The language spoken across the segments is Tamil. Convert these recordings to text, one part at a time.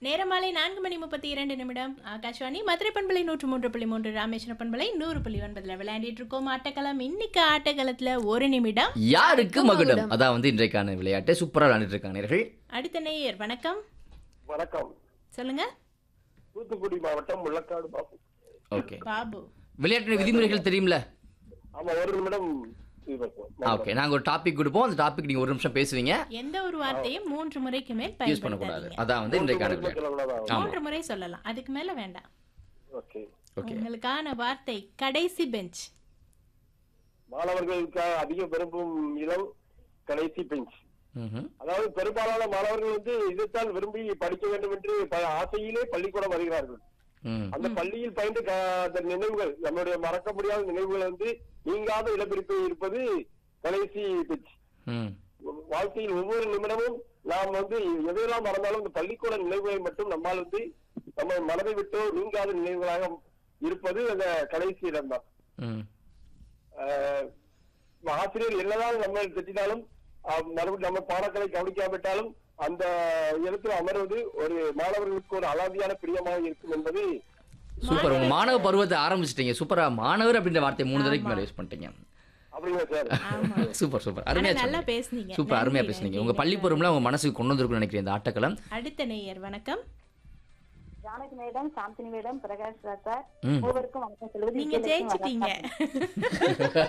நேரம் மாலை நான்கு மணி முப்பத்தி இரண்டு நிமிடம் ஆகாஷ்வாணி மதுரை பண்பலை நூற்று மூன்று புள்ளி மூன்று ராமேஸ்வரம் பண்பலை நூறு புள்ளி ஒன்பதுல விளையாடிட்டு இருக்கோம் ஆட்டக்களம் இன்னைக்கு ஆட்டக்களத்துல ஒரு நிமிடம் யாருக்கு மகுடம் அதான் வந்து இன்றைக்கான விளையாட்டு சூப்பரா விளையாண்டுட்டு இருக்காங்க நேயர்கள் அடுத்த நேயர் வணக்கம் வணக்கம் சொல்லுங்க தூத்துக்குடி மாவட்டம் முள்ளக்காடு பாபு ஓகே பாபு விளையாட்டு விதிமுறைகள் தெரியும்ல ஆமா ஒரு நிமிடம் இது வைப்போம். ஓகே நாங்க ஒரு டாபிக் கொடுப்போம் அந்த டாபிக் நீங்க ஒரு நிமிஷம் பேசுவீங்க எந்த ஒரு வார்த்தையும் மூன்று முறைக்கு மேல் யூஸ் பண்ணக்கூடாது பயன்படுத்தாதீங்க அதான் வந்து இன்றைக்கான மூன்று விளையாட்டு சொல்லக்கூடாதா? ஆமா. மூன்று முறை சொல்லலாம் அதுக்கு மேல வேண்டாம் ஓகே ஓகே உங்களுக்கான வார்த்தை கடைசி பெஞ்ச் மாணவர்களுக்காக அதிக விரும்பும் இடம் கடைசி பெஞ்ச் ம்ஹும். அதாவது பெரும்பாலான மாணவர்கள் வந்து இதைத்தான் விரும்பி படிக்க வேண்டும் என்று ப- ஆசையிலே பள்ளிக்கூடம் வருகிறார்கள் ம் அந்த பள்ளியில் பயின்று க- அந்த நினைவுகள் நம்முடைய மறக்க முடியாத நினைவுகள் வந்து நீங்காத இடப்பிடிப்பு இருப்பது கடைசி பெஞ்ச் ம் வாழ்க்கையில் ஒவ்வொரு நிமிடமும் நாம் வந்து எதையெல்லாம் மறந்தாலும் இந்த பள்ளிக்கூட நினைவுகளை மட்டும் நம்மால் வந்து நம்ம மனதை விட்டோ நீங்காத நினைவுகளாக இருப்பது அந்த கடைசி இடம்தான் ம் ஆஹ் ஆசிரியர் என்னதான் நம்ம திட்டினாலும் ஆஹ் மறுபடியும் நம்ம பாடங்களை கவனிக்காவிட்டாலும் அந்த இடத்துல அமர்வது ஒரு மாணவர்களுக்கு ஒரு அலாதியான பிரியமாக இருக்கும் என்பது சூப்பர் உங்க மாணவ பருவத்தை ஆரம்பிச்சிட்டீங்க சூப்பரா மாணவர் அப்படின்ற வார்த்தை மூணு தடவைக்கு மேல யூஸ் பண்ணிட்டீங்க அப்படிங்களா சார் ஆமா சூப்பர் சூப்பர் ஆனா அருமையா நல்லா சொன்னீங்க. பேசுனீங்க சூப்பர் அருமையா நன்றி, பேசுனீங்க நன்றி. உங்க பள்ளி பருவம்ல உங்க மனசுக்கு கொண்டு வந்திருக்கும்னு நினைக்கிறேன் இந்த ஆட்டக்களம் அடுத்த நேயர் வணக்கம் Janaki madam Chandini madam Prakash Raj sir ம். மூவருக்கும் வணக்கம் சொல்வது நீங்க விஜயலட்சுமி ஜெயிச்சிட்டீங்க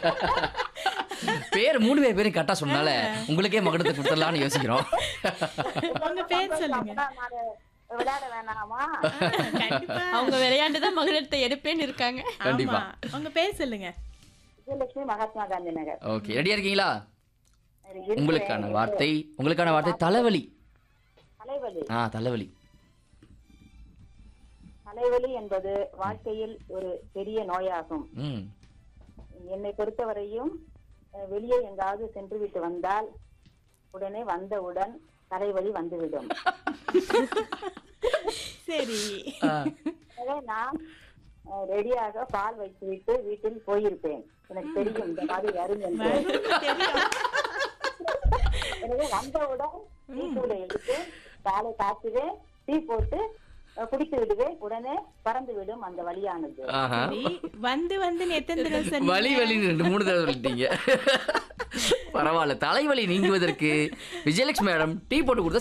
பேர் மூணு பேர் பேரும் கரெக்டா சொன்னால உங்களுக்கே மகடத்தை கொடுத்துடலாம்னு யோசிக்கிறோம் உங்க பேர் சொல்லுங்க அப்பதான் நானு விளையாட வேணாமா கண்டிப்பா அவங்க விளையாண்டு தான் மகளிரத்தை எடுப்பேன்னு இருக்காங்க கண்டிப்பா. ஆமா. உங்க பேர் சொல்லுங்க விஜயலட்சுமி மகாத்மா காந்தி நகர் ஓகே ரெடியா இருக்கீங்களா இருக்கிறேன். உங்களுக்கான வார்த்தை உங்களுக்கான வார்த்தை தலைவலி தலைவலி ஆ தலைவலி தலைவலி என்பது வாழ்க்கையில் ஒரு பெரிய நோயாகும் ம் என்னை பொறுத்தவரையும் அஹ், வெளியே எங்காவது சென்று விட்டு வந்தால் உடனே வந்தவுடன் தலைவலி வந்துவிடும் சரி ஆ, எனவே நான் அஹ், ரெடியாக பால் வைத்துவிட்டு வீட்டில் போயிருப்பேன் எனக்கு தெரியும் இந்த மாதிரி வரும் என்று தெரியும். எனவே வந்தவுடன் டீ தூளை எடுத்து பாலை காய்ச்சுவேன் டீ போட்டு அஹ், குடித்து விடுவேன் உடனே பறந்து விடும் அந்த வழியானது ஆஹா. சரி வந்து வந்து எத்தனை தடவை சொன்னீங்க? வலி வலின்னு ரெண்டு மூணு தடவை சொல்லிட்டீங்க பரவாயில்ல தலைவலி நீங்குவதற்கு விஜயலட்சுமி மேடம் டீ போட்டு கொடுத்தா